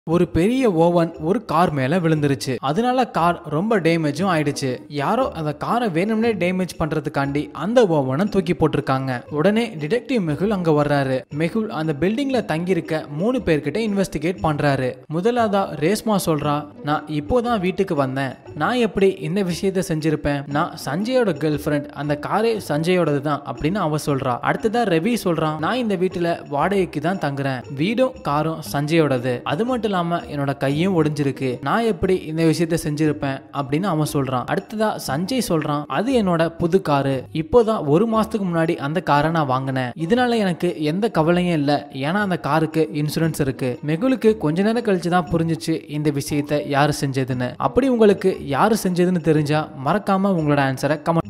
ஒரு பெரிய ஓவன் ஒரு கார் மேல விழுந்துருச்சு அதனால கார் ரொம்ப டேமேஜும் ஆயிடுச்சு யாரோ அந்த காரை வேணும்னே டேமேஜ் பண்றதுக்காண்டி அந்த ஓவனை தூக்கி போட்டிருக்காங்க உடனே டிடெக்டிவ் மெகுல் அங்க வர்றாரு மெகுல் அந்த பில்டிங்ல தங்கியிருக்க மூணு பேர்கிட்ட இன்வெஸ்டிகேட் பண்றாரு முதலாவதா ரேஸ்மா சொல்றா நான் இப்போதான் வீட்டுக்கு வந்தேன் நான் எப்படி இந்த விஷயத்த செஞ்சிருப்பேன் நான் சஞ்சயோட கேர்ள் ஃப்ரெண்ட் அந்த காரே சஞ்சயோடது தான் அப்படின்னு அவ சொல்றா அடுத்ததா ரவி சொல்றான் நான் இந்த வீட்டுல வாடகைக்கு தான் தங்குறேன் வீடும் காரும் சஞ்சயோடது அது மட்டும் இல்லாம என்னோட கையும் ஒடிஞ்சிருக்கு நான் எப்படி இந்த விஷயத்த செஞ்சிருப்பேன் அப்படின்னு அவன் சொல்றான் அடுத்ததா சஞ்சய் சொல்றான் அது என்னோட புது காரு இப்போதான் ஒரு மாசத்துக்கு முன்னாடி அந்த காரை நான் வாங்கினேன் இதனால எனக்கு எந்த கவலையும் இல்லை ஏன்னா அந்த காருக்கு இன்சூரன்ஸ் இருக்கு மெகுலுக்கு கொஞ்ச நேரம் கழிச்சு தான் புரிஞ்சிச்சு இந்த விஷயத்த யாரு செஞ்சதுன்னு அப்படி உங்களுக்கு யாரு செஞ்சதுன்னு தெரிஞ்சா மறக்காம உங்களோட ஆன்சரை கமெண்ட்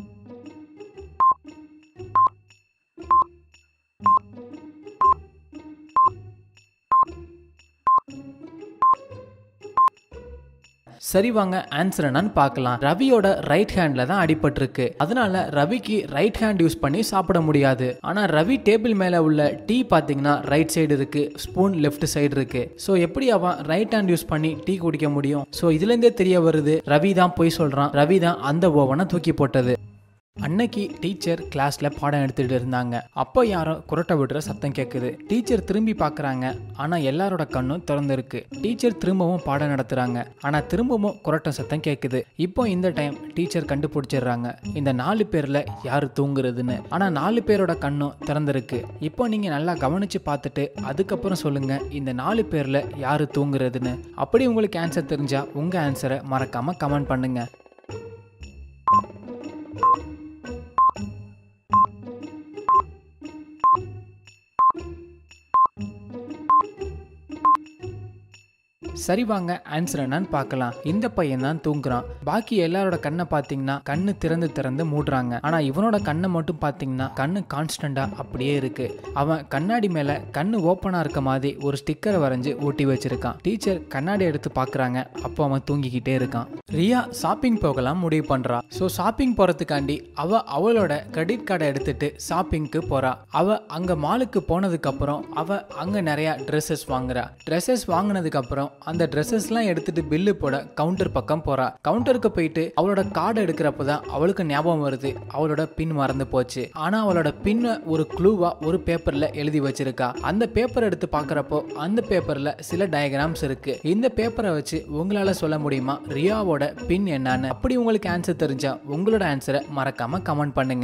சரி வாங்க ஆன்சர் என்னன்னு பார்க்கலாம் ரவியோட ரைட் ஹேண்ட்ல தான் அடிபட்டிருக்கு அதனால ரவிக்கு ரைட் ஹேண்ட் யூஸ் பண்ணி சாப்பிட முடியாது ஆனா ரவி டேபிள் மேல உள்ள டீ பாத்தீங்கன்னா ரைட் சைடு இருக்கு ஸ்பூன் லெஃப்ட் சைடு இருக்கு ஸோ எப்படி அவன் ரைட் ஹேண்ட் யூஸ் பண்ணி டீ குடிக்க முடியும் ஸோ இதுல இருந்தே தெரிய வருது ரவி தான் போய் சொல்றான் ரவி தான் அந்த ஓவனை தூக்கி போட்டது அன்னைக்கு டீச்சர் கிளாஸ்ல பாடம் எடுத்துட்டு இருந்தாங்க அப்போ யாரோ குரட்டை விடுற சத்தம் கேட்குது டீச்சர் திரும்பி பார்க்கறாங்க ஆனா எல்லாரோட கண்ணும் திறந்திருக்கு டீச்சர் திரும்பவும் பாடம் நடத்துறாங்க ஆனா திரும்பவும் குரட்ட சத்தம் கேட்குது இப்போ இந்த டைம் டீச்சர் கண்டுபிடிச்சிடுறாங்க இந்த நாலு பேர்ல யாரு தூங்குறதுன்னு ஆனா நாலு பேரோட கண்ணும் திறந்திருக்கு இப்போ நீங்க நல்லா கவனிச்சு பார்த்துட்டு அதுக்கப்புறம் சொல்லுங்க இந்த நாலு பேர்ல யாரு தூங்குறதுன்னு அப்படி உங்களுக்கு ஆன்சர் தெரிஞ்சா உங்க ஆன்சரை மறக்காம கமெண்ட் பண்ணுங்க சரி வாங்க ஆன்சர் என்னன்னு பார்க்கலாம் இந்த பையன் தான் தூங்குறான் பாக்கி எல்லாரோட கண்ணை பார்த்தீங்கன்னா கண்ணு திறந்து திறந்து மூடுறாங்க ஆனா இவனோட கண்ணை மட்டும் பார்த்தீங்கன்னா கண்ணு கான்ஸ்டண்டா அப்படியே இருக்கு அவன் கண்ணாடி மேல கண்ணு ஓப்பனா இருக்க மாதிரி ஒரு ஸ்டிக்கரை வரைஞ்சு ஒட்டி வச்சிருக்கான் டீச்சர் கண்ணாடி எடுத்து பார்க்கறாங்க அப்போ அவன் தூங்கிக்கிட்டே இருக்கான் ரியா ஷாப்பிங் போகலாம் முடிவு பண்றா ஸோ ஷாப்பிங் போறதுக்காண்டி அவ அவளோட கிரெடிட் கார்டை எடுத்துட்டு ஷாப்பிங்க்கு போறா அவ அங்க மாலுக்கு போனதுக்கு அப்புறம் அவ அங்க நிறைய ட்ரெஸ்ஸஸ் வாங்குறா ட்ரெஸ்ஸஸ் வாங்கினதுக்கு அப்புறம் அந்த ட்ரெஸ்ஸஸ்லாம் எடுத்துட்டு பில்லு போட கவுண்டர் பக்கம் போறா கவுண்டருக்கு போயிட்டு அவளோட கார்டு எடுக்கிறப்ப தான் அவளுக்கு ஞாபகம் வருது அவளோட பின் மறந்து போச்சு ஆனா அவளோட பின்னை ஒரு க்ளூவா ஒரு பேப்பர்ல எழுதி வச்சிருக்கா அந்த பேப்பர் எடுத்து பார்க்கறப்போ அந்த பேப்பர்ல சில டயக்ராம்ஸ் இருக்கு இந்த பேப்பரை வச்சு உங்களால சொல்ல முடியுமா ரியாவோட பின் என்னன்னு அப்படி உங்களுக்கு ஆன்சர் தெரிஞ்சா உங்களோட ஆன்சரை மறக்காம கமெண்ட் பண்ணுங்க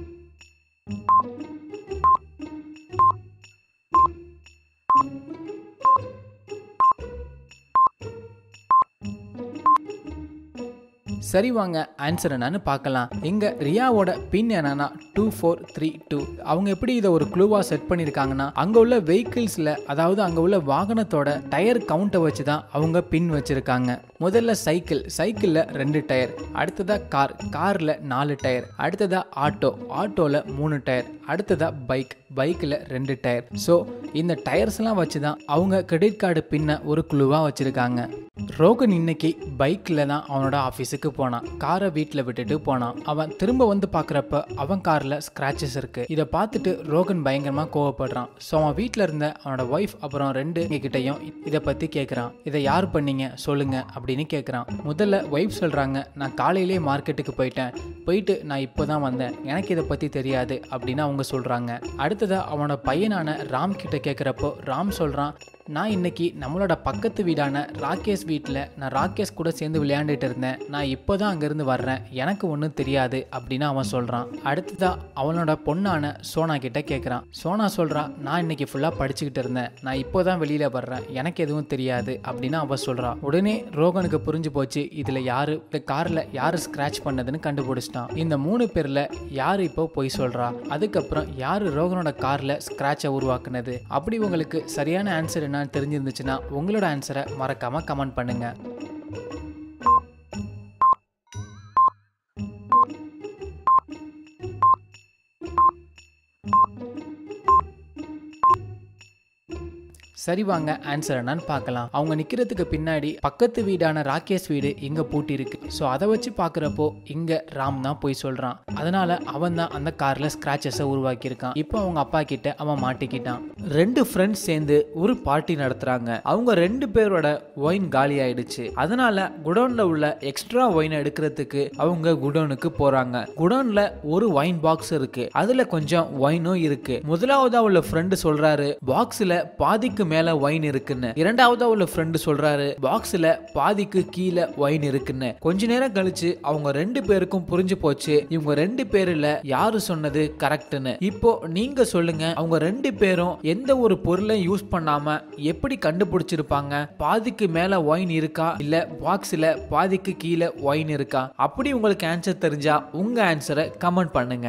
சரி வாங்க ஆன்சர் என்னன்னு பார்க்கலாம் இங்க ரியாவோட பின் என்னன்னா டூ ஃபோர் த்ரீ டூ அவங்க எப்படி இதை ஒரு க்ளூவா செட் பண்ணியிருக்காங்கன்னா அங்க உள்ள வெஹிக்கிள்ஸ்ல அதாவது அங்க உள்ள வாகனத்தோட டயர் கவுண்ட்டை வச்சு தான் அவங்க பின் வச்சிருக்காங்க முதல்ல சைக்கிள் சைக்கிள்ல ரெண்டு டயர் அடுத்ததா கார் கார்ல நாலு டயர் அடுத்ததா ஆட்டோ ஆட்டோல மூணு டயர் அடுத்ததா பைக் பைக்கில் ரெண்டு டயர் ஸோ இந்த டயர்ஸ்லாம் வச்சு தான் அவங்க கிரெடிட் கார்டு பின்ன ஒரு குழுவாக வச்சுருக்காங்க ரோகன் இன்னைக்கு பைக்கில் தான் அவனோட ஆஃபீஸுக்கு போனான் காரை வீட்டில் விட்டுட்டு போனான் அவன் திரும்ப வந்து பார்க்குறப்ப அவன் காரில் ஸ்க்ராச்சஸ் இருக்கு இதை பார்த்துட்டு ரோகன் பயங்கரமாக கோவப்படுறான் ஸோ அவன் வீட்டில் இருந்த அவனோட ஒய்ஃப் அப்புறம் ரெண்டு கிட்டையும் இதை பற்றி கேட்குறான் இதை யார் பண்ணீங்க சொல்லுங்க அப்படின்னு கேட்குறான் முதல்ல ஒய்ஃப் சொல்கிறாங்க நான் காலையிலே மார்க்கெட்டுக்கு போயிட்டேன் போயிட்டு நான் இப்போ தான் வந்தேன் எனக்கு இதை பற்றி தெரியாது அப்படின்னு அவங்க சொல்கிறாங்க அடுத்ததா அவனோட பையனான ராம் கிட்ட கேட்குறப்போ ராம் சொல்கிறான் நான் இன்னைக்கு நம்மளோட பக்கத்து வீடான ராகேஷ் வீட்டில் நான் ராகேஷ் கூட சேர்ந்து விளையாண்டுட்டு இருந்தேன் நான் இப்போ தான் அங்கேருந்து வர்றேன் எனக்கு ஒன்றும் தெரியாது அப்படின்னு அவன் சொல்கிறான் அடுத்ததா அவனோட பொண்ணான சோனா கிட்ட கேட்குறான் சோனா சொல்கிறா நான் இன்னைக்கு ஃபுல்லாக படிச்சுக்கிட்டு இருந்தேன் நான் இப்போ தான் வெளியில் வர்றேன் எனக்கு எதுவும் தெரியாது அப்படின்னு அவன் சொல்கிறா உடனே ரோகனுக்கு புரிஞ்சு போச்சு இதில் யாரு இந்த காரில் யார் ஸ்க்ராட்ச் பண்ணதுன்னு கண்டுபிடிச்சிட்டான் இந்த மூணு பேரில் யார் இப்போ பொய் சொல்கிறா அதுக்கப்புறம் யார் ரோகனோட காரில் ஸ்க்ராட்சை உருவாக்குனது அப்படி உங்களுக்கு சரியான ஆன்சர் என்னன்னு தெரிஞ்சிருந்துச்சுன்னா உங்களோட ஆன்சரை மறக்காம கமெண்ட் பண்ணுங்க சரி வாங்க ஆன்சர் என்னன்னு பார்க்கலாம் அவங்க நிக்கிறதுக்கு பின்னாடி பக்கத்து வீடான ராகேஷ் வீடு இங்க பூட்டி இருக்கு ஸோ அதை வச்சு பார்க்குறப்போ இங்க ராம் தான் போய் சொல்றான் அதனால அவன் தான் அந்த கார்ல ஸ்கிராச்சஸை உருவாக்கியிருக்கான் இப்போ அவங்க அப்பா கிட்ட அவன் மாட்டிக்கிட்டான் ரெண்டு ஃப்ரெண்ட்ஸ் சேர்ந்து ஒரு பார்ட்டி நடத்துறாங்க அவங்க ரெண்டு பேரோட ஒயின் காலி ஆயிடுச்சு அதனால குடோன்ல உள்ள எக்ஸ்ட்ரா ஒயினை எடுக்கிறதுக்கு அவங்க குடோனுக்கு போறாங்க குடோன்ல ஒரு ஒயின் பாக்ஸ் இருக்கு அதுல கொஞ்சம் ஒயினும் இருக்கு முதலாவதா உள்ள ஃப்ரெண்டு சொல்றாரு பாக்ஸ்ல பாதிக்கு மேல ஒயின் இருக்குன்னு இரண்டாவதா உள்ள ஃப்ரெண்டு சொல்றாரு பாக்ஸ்ல பாதிக்கு கீழே ஒயின் இருக்குன்னு கொஞ்ச நேரம் கழிச்சு அவங்க ரெண்டு பேருக்கும் புரிஞ்சு போச்சு இவங்க ரெண்டு பேர்ல யாரு சொன்னது கரெக்ட்னு இப்போ நீங்க சொல்லுங்க அவங்க ரெண்டு பேரும் எந்த ஒரு பொருளை யூஸ் பண்ணாம எப்படி கண்டுபிடிச்சிருப்பாங்க பாதிக்கு மேல ஒயின் இருக்கா இல்ல பாக்ஸ்ல பாதிக்கு கீழே ஒயின் இருக்கா அப்படி உங்களுக்கு ஆன்சர் தெரிஞ்சா உங்க ஆன்சரை கமெண்ட் பண்ணுங்க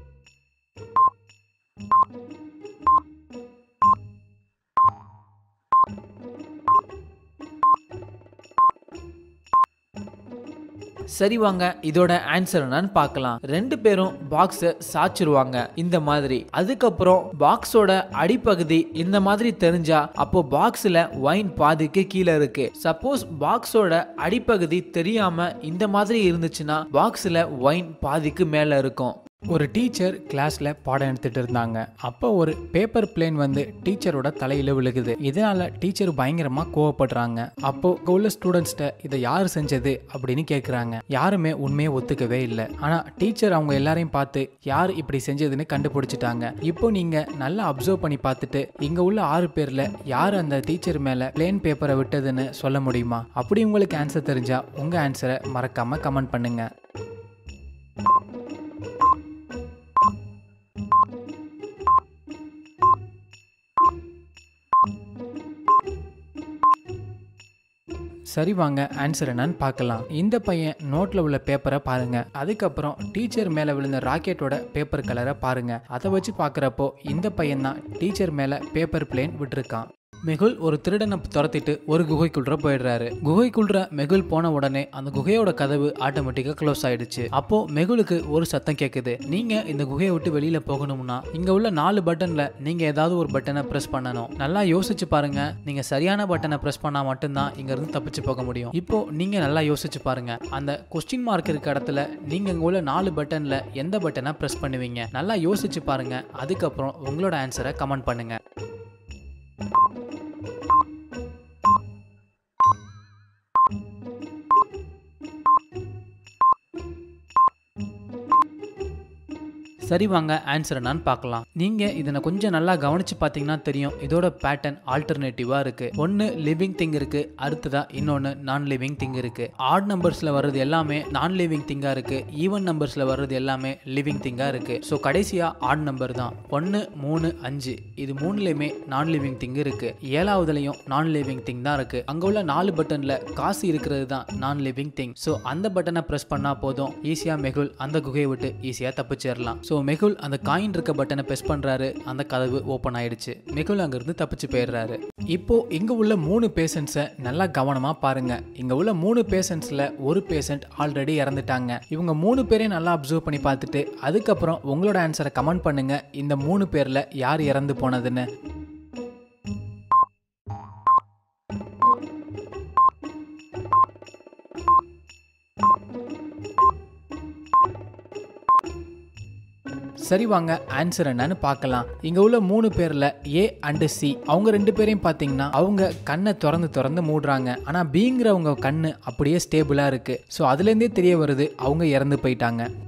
சரி வாங்க இதோட ஆன்சர் என்னன்னு பார்க்கலாம் ரெண்டு பேரும் பாக்ஸை சாச்சிருவாங்க இந்த மாதிரி அதுக்கப்புறம் பாக்ஸோட அடிப்பகுதி இந்த மாதிரி தெரிஞ்சா அப்போ பாக்ஸ்ல ஒயின் பாதிக்கு கீழே இருக்கு சப்போஸ் பாக்ஸோட அடிப்பகுதி தெரியாம இந்த மாதிரி இருந்துச்சுன்னா பாக்ஸ்ல ஒயின் பாதிக்கு மேல இருக்கும் ஒரு டீச்சர் கிளாஸ்ல பாடம் எடுத்துட்டு இருந்தாங்க அப்போ ஒரு பேப்பர் பிளேன் வந்து டீச்சரோட தலையில விழுகுது இதனால டீச்சர் பயங்கரமா கோவப்படுறாங்க அப்போ இங்க உள்ள ஸ்டூடெண்ட்ஸ்ட இதை யார் செஞ்சது அப்படின்னு கேக்குறாங்க யாருமே உண்மையை ஒத்துக்கவே இல்லை ஆனா டீச்சர் அவங்க எல்லாரையும் பார்த்து யார் இப்படி செஞ்சதுன்னு கண்டுபிடிச்சிட்டாங்க இப்போ நீங்க நல்லா அப்சர்வ் பண்ணி பார்த்துட்டு இங்க உள்ள ஆறு பேர்ல யார் அந்த டீச்சர் மேல பிளேன் பேப்பரை விட்டதுன்னு சொல்ல முடியுமா அப்படி உங்களுக்கு ஆன்சர் தெரிஞ்சா உங்க ஆன்சரை மறக்காம கமெண்ட் பண்ணுங்க சரி வாங்க ஆன்சர் என்னன்னு பார்க்கலாம் இந்த பையன் நோட்ல உள்ள பேப்பரை பாருங்க அதுக்கப்புறம் டீச்சர் மேல விழுந்த ராக்கெட்டோட பேப்பர் கலரை பாருங்க அதை வச்சு பார்க்குறப்போ இந்த பையன் தான் டீச்சர் மேல பேப்பர் பிளேன் விட்டுருக்கான் மெகுல் ஒரு திருடனை துரத்திட்டு ஒரு குகைக்குள்ள போயிடுறாரு குகைக்குள்ள மெகுல் போன உடனே அந்த குகையோட கதவு ஆட்டோமேட்டிக்கா க்ளோஸ் ஆயிடுச்சு அப்போ மெகுலுக்கு ஒரு சத்தம் கேக்குது நீங்க இந்த குகையை விட்டு வெளியில போகணும்னா இங்க உள்ள நாலு பட்டன்ல நீங்க ஏதாவது ஒரு பட்டனை பிரஸ் பண்ணணும் நல்லா யோசிச்சு பாருங்க நீங்க சரியான பட்டனை பிரஸ் பண்ணா மட்டும்தான் இங்க இருந்து தப்பிச்சு போக முடியும் இப்போ நீங்க நல்லா யோசிச்சு பாருங்க அந்த கொஸ்டின் மார்க் இருக்க இடத்துல நீங்க இங்க உள்ள நாலு பட்டன்ல எந்த பட்டனை பிரஸ் பண்ணுவீங்க நல்லா யோசிச்சு பாருங்க அதுக்கப்புறம் உங்களோட ஆன்சரை கமெண்ட் பண்ணுங்க சரி வாங்க ஆன்சர் என்னன்னு பார்க்கலாம் நீங்க இதனை கொஞ்சம் நல்லா கவனிச்சு பார்த்தீங்கன்னா தெரியும் இதோட பேட்டர்ன் ஆல்டர்னேட்டிவா இருக்கு ஒன்னு லிவிங் திங் இருக்கு அடுத்ததா இன்னொன்னு நான் லிவிங் திங் இருக்கு ஆட் நம்பர்ஸ்ல வர்றது எல்லாமே நான் லிவிங் திங்கா இருக்கு ஈவன் நம்பர்ஸ்ல வர்றது எல்லாமே லிவிங் திங்கா இருக்கு ஸோ கடைசியா ஆட் நம்பர் தான் ஒன்னு மூணு அஞ்சு இது மூணுலயுமே நான் லிவிங் திங் இருக்கு ஏழாவதுலயும் நான் லிவிங் திங் தான் இருக்கு அங்க உள்ள நாலு பட்டன்ல காசு இருக்கிறது தான் நான் லிவிங் திங் ஸோ அந்த பட்டனை பிரஸ் பண்ணா போதும் ஈஸியா மெகுல் அந்த குகையை விட்டு ஈஸியா தப்பிச்சிடலாம் ஸோ மெகுல் அந்த காயின் இருக்க பட்டனை ப்ரெஸ் பண்றாரு அந்த கதவு ஓப்பன் ஆயிடுச்சு மெகுல் அங்கிருந்து தப்பிச்சு போயிடுறாரு இப்போ இங்க உள்ள மூணு பேஷண்ட்ஸை நல்லா கவனமா பாருங்க இங்க உள்ள மூணு பேஷண்ட்ஸ்ல ஒரு பேஷண்ட் ஆல்ரெடி இறந்துட்டாங்க இவங்க மூணு பேரையும் நல்லா அப்சர்வ் பண்ணி பார்த்துட்டு அதுக்கப்புறம் உங்களோட ஆன்சரை கமெண்ட் பண்ணுங்க இந்த மூணு பேர்ல யார் இறந்து போனதுன்னு சரி வாங்க ஆன்சர் என்னன்னு பார்க்கலாம் இங்க உள்ள மூணு பேர்ல ஏ அண்ட் சி அவங்க ரெண்டு பேரையும் பார்த்தீங்கன்னா அவங்க கண்ணை திறந்து திறந்து மூடுறாங்க ஆனா பிங்கிறவங்க கண்ணு அப்படியே ஸ்டேபிளா இருக்கு ஸோ அதுலேருந்தே தெரிய வருது அவங்க இறந்து போயிட்டாங்க